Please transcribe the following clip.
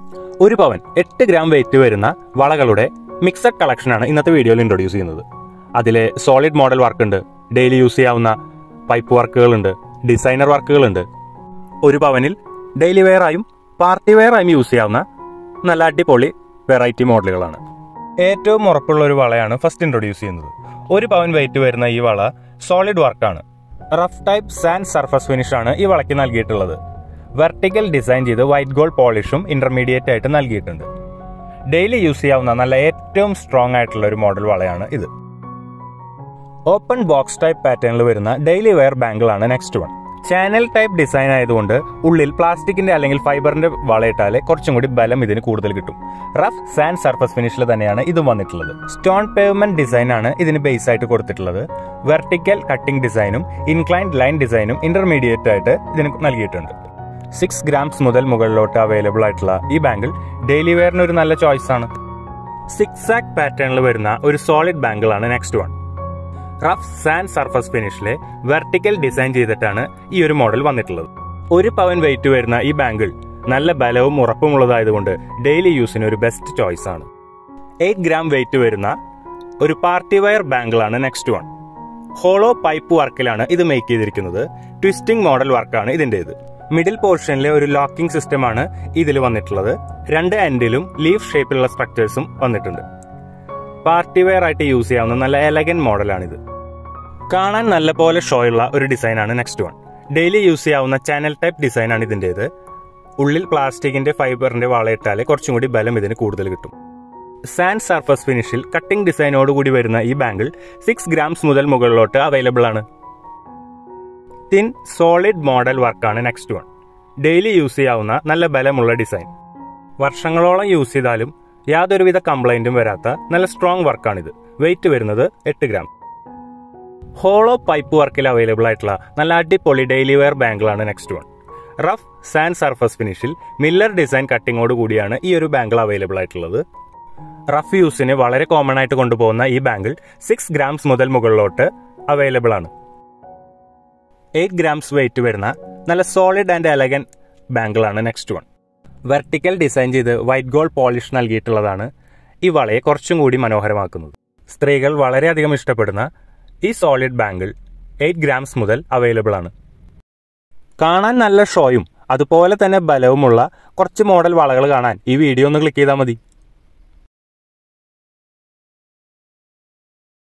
ഒരു പവൻ എട്ട് gram weight വരുന്ന വളകളുടെ മിക്സഡ് കളക്ഷനാണ് ഇന്നത്തെ വീഡിയോയിൽ ഇൻട്രൊഡ്യൂസ് ചെയ്യുന്നത് അതിൽ സോളിഡ് മോഡൽ വർക്ക് ഉണ്ട് ഡെയിലി യൂസ് ചെയ്യാവുന്ന പൈപ്പ് വർക്കുകളുണ്ട് ഡിസൈനർ വർക്കുകളുണ്ട് ഒരു പവനിൽ ഡെയിലി വെയർ ആയും പാർട്ടി വെയർ ആയും യൂസ് ചെയ്യാവുന്ന നല്ല അടിപൊളി വെറൈറ്റി മോഡലുകളാണ് ഏറ്റവും ഉറപ്പുള്ള ഒരു വളയാണ് ഫസ്റ്റ് ഇൻട്രൊഡ്യൂസ് ചെയ്യുന്നത് ഒരു പവൻ വെയിറ്റ് വരുന്ന ഈ വള സോളിഡ് വർക്കാണ് rough type sand surface finish ആണ് ഈ വളയ്ക്ക് നൽകിയിട്ടുള്ളത് വെർട്ടിക്കൽ ഡിസൈൻ ചെയ്ത് വൈറ്റ് ഗോൾഡ് പോളിഷും ഇന്റർമീഡിയറ്റ് ആയിട്ട് നൽകിയിട്ടുണ്ട് ഡെയിലി യൂസ് ചെയ്യാവുന്ന നല്ല ഏറ്റവും സ്ട്രോങ് ആയിട്ടുള്ള ഒരു മോഡൽ വളയാണ് ഇത് ഓപ്പൺ ബോക്സ് ടൈപ്പ് പാറ്റേണിൽ വരുന്ന ഡെയിലി വെയർ ബാങ്കിളാണ് next one channel type design ആയതുകൊണ്ട് ഉള്ളിൽ പ്ലാസ്റ്റിക്കിന്റെ അല്ലെങ്കിൽ ഫൈബറിന്റെ വളയിട്ടാൽ കുറച്ചും കൂടി ബലം ഇതിന് കൂടുതൽ കിട്ടും റഫ് സാൻഡ് സർഫസ് ഫിനിഷിൽ തന്നെയാണ് ഇതും വന്നിട്ടുള്ളത് സ്റ്റോൺ പേവ്മെന്റ് ഡിസൈൻ ആണ് ഇതിന് ബേസ് ആയിട്ട് കൊടുത്തിട്ടുള്ളത് വെർട്ടിക്കൽ കട്ടിംഗ് ഡിസൈനും ഇൻക്ലൈൻഡ് ലൈൻ ഡിസൈനും ഇന്റർമീഡിയറ്റ് ആയിട്ട് ഇതിന് നൽകിയിട്ടുണ്ട് സിക്സ് ഗ്രാംസ് മുതൽ മുകളിലോട്ട് അവൈലബിൾ ആയിട്ടുള്ള ഈ ബാങ്കിൾ ഡെയിലി വെയറിന് ഒരു നല്ല ചോയ്സ് ആണ് സിക്സ് ആക്ക് പാറ്റേണിൽ വരുന്ന ഒരു സോളിഡ് ബാങ്കിളാണ് next one rough sand surface ഫിനിഷിലെ വെർട്ടിക്കൽ ഡിസൈൻ ചെയ്തിട്ടാണ് ഈ ഒരു മോഡൽ വന്നിട്ടുള്ളത് ഒരു പവൻ വെയിറ്റ് വരുന്ന ഈ ബാങ്കിൾ നല്ല ബലവും ഉറപ്പുമുള്ളതായതുകൊണ്ട് ഡെയിലി യൂസിന് ഒരു ബെസ്റ്റ് ചോയ്സ് ആണ് എയ്റ്റ് ഗ്രാം വെയിറ്റ് വരുന്ന ഒരു പാർട്ടി വയർ ബാങ്കിളാണ് നെക്സ്റ്റ് വൺ ഹോളോ പൈപ്പ് വർക്കിലാണ് ഇത് മേക്ക് ചെയ്തിരിക്കുന്നത് ട്വിസ്റ്റിംഗ് മോഡൽ വർക്കാണ് ഇതിൻ്റെത് മിഡിൽ പോർഷനിലെ ഒരു ലോക്കിംഗ് സിസ്റ്റമാണ് ഇതിൽ വന്നിട്ടുള്ളത് രണ്ട് എൻഡിലും ലീഫ് ഷേപ്പിലുള്ള സ്ട്രക്ചേഴ്സും വന്നിട്ടുണ്ട് പാർട്ടി വെയർ ആയിട്ട് യൂസ് ചെയ്യാവുന്ന നല്ല എലഗൻ മോഡലാണിത് കാണാൻ നല്ല പോലെ ഷോയുള്ള ഒരു ഡിസൈനാണ് നെക്സ്റ്റ് വൺ ഡെയിലി യൂസ് ചെയ്യാവുന്ന ചാനൽ ടൈപ്പ് ഡിസൈനാണ് ഇതിൻ്റെത് ഉള്ളിൽ പ്ലാസ്റ്റിക്കിന്റെ ഫൈബറിന്റെ വളയിട്ടാൽ കുറച്ചും കൂടി ബലം ഇതിന് കൂടുതൽ കിട്ടും സാൻഡ് സർഫസ് ഫിനിഷിൽ കട്ടിംഗ് ഡിസൈനോട് കൂടി വരുന്ന ഈ ബാങ്കിൾ സിക്സ് ഗ്രാംസ് മുതൽ മുകളിലോട്ട് അവൈലബിൾ ആണ് തിൻ സോളിഡ് മോഡൽ വർക്കാണ് നെക്സ്റ്റ് വൺ ഡെയിലി യൂസ് ചെയ്യാവുന്ന നല്ല ബലമുള്ള ഡിസൈൻ വർഷങ്ങളോളം യൂസ് ചെയ്താലും യാതൊരുവിധ കംപ്ലൈന്റും വരാത്ത നല്ല സ്ട്രോങ് വർക്കാണിത് വെയിറ്റ് വരുന്നത് എട്ട് ഗ്രാം ഹോളോ പൈപ്പ് വർക്കിൽ അവൈലബിൾ ആയിട്ടുള്ള നല്ല അടിപൊളി ഡെയിലി വെയർ ബാങ്കിളാണ് next one rough sand surface ഫിനിഷിൽ മില്ലർ ഡിസൈൻ കട്ടിങ്ങോട് കൂടിയാണ് ഈ ഒരു ബാങ്കിൾ അവൈലബിൾ ആയിട്ടുള്ളത് റഫ് യൂസിന് വളരെ കോമൺ ആയിട്ട് കൊണ്ടുപോകുന്ന ഈ ബാങ്കിൾ സിക്സ് ഗ്രാംസ് മുതൽ മുകളിലോട്ട് അവൈലബിൾ ആണ് എയ്റ്റ് ഗ്രാംസ് വെയിറ്റ് വരുന്ന നല്ല സോളിഡ് ആൻഡ് എലഗൻ ബാങ്കിളാണ് നെക്സ്റ്റ് വൺ വെർട്ടിക്കൽ ഡിസൈൻ ചെയ്ത് വൈറ്റ് ഗോൾഡ് പോളിഷ് നൽകിയിട്ടുള്ളതാണ് ഈ വളയെ കുറച്ചും കൂടി മനോഹരമാക്കുന്നത് സ്ത്രീകൾ വളരെയധികം ഇഷ്ടപ്പെടുന്ന ഈ സോളിഡ് ബാങ്കിൾ എയ്റ്റ് ഗ്രാംസ് മുതൽ അവൈലബിൾ ആണ് കാണാൻ നല്ല ഷോയും അതുപോലെ തന്നെ ബലവുമുള്ള കുറച്ച് മോഡൽ വളകൾ കാണാൻ ഈ വീഡിയോ ഒന്ന് ക്ലിക്ക് ചെയ്താൽ മതി